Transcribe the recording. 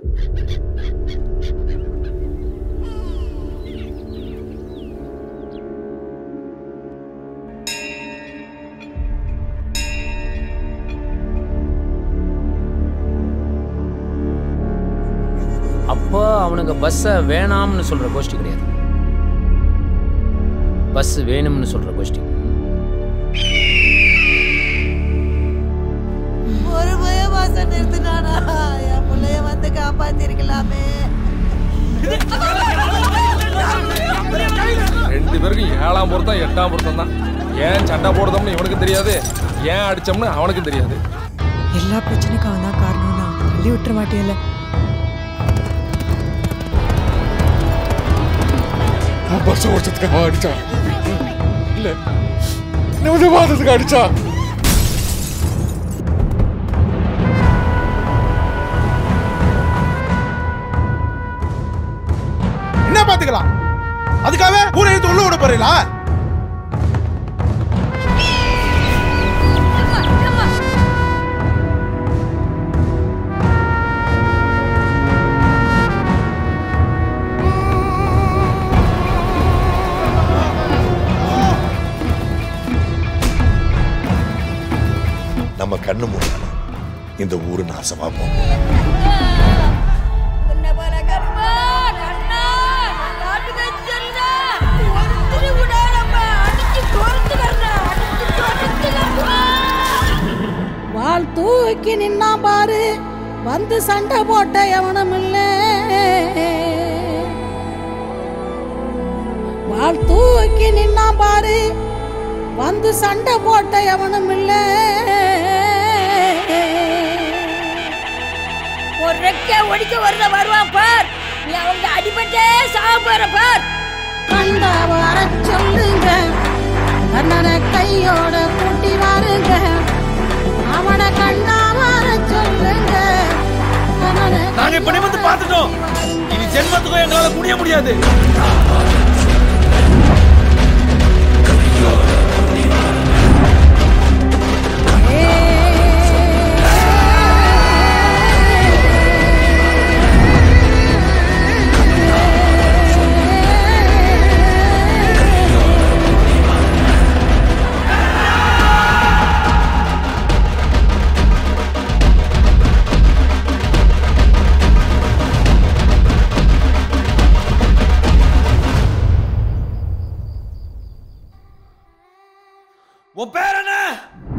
அப்போ அவனுங்க பஸ்ஸை வேணாம்னு சொல்ற கோஷ்டி கிடையாது பஸ் வேணும்னு சொல்ற கோஷ்டி ஒரு பய மாசம் நிறுத்தினானா என் பிள்ளைய வந்து காப்பாத்திருக்கலாமே ரெண்டு பேருக்கும் ஏழாம் பொருத்தம் எட்டாம் பொருத்தம் தான் ஏன் சண்டை போடுறோம்னு இவனுக்கு தெரியாது ஏன் அடிச்சோம்னு அவனுக்கும் தெரியாது எல்லா பிரச்சனைக்கும் அவன் தான் காரணம்னா தள்ளி விட்டுற மாட்டியல்ல பஸ் ஓட்டத்துக்கு அவன் அடிச்சான் இல்ல நிமிடமாதத்துக்கு அடிச்சான் என்ன பாத்துக்கலாம் அதுக்காக ஊரை எடுத்து உள்ள விட போறீங்களா நம்ம கண்ணு முன்னால இந்த ஊரு நாசமா போகும் வால் தூக்கி நின்னா பாரு வந்து சண்டை போட்ட எவனும் இல்ல வால் தூக்கி நின்னா பாரு வந்து சண்டை போட்ட எவனும் இல்ல ஒரு ரெக்க ஒடிக்க வருத வருவான் பார் நீ அவங்க அடிபட்டே சாக போற பார் கண்ட வர சொல்லுங்க கண்ணனை கையோட கூட்டி வாருங்க அவனை கண்டா வர சொல்லுங்க கண்ணனை நாங்க இப்ப நிமிந்து பார்த்துட்டோம் இனி ஜென்மத்துக்கும் எங்களால முடிய முடியாது உன் பேர் என்ன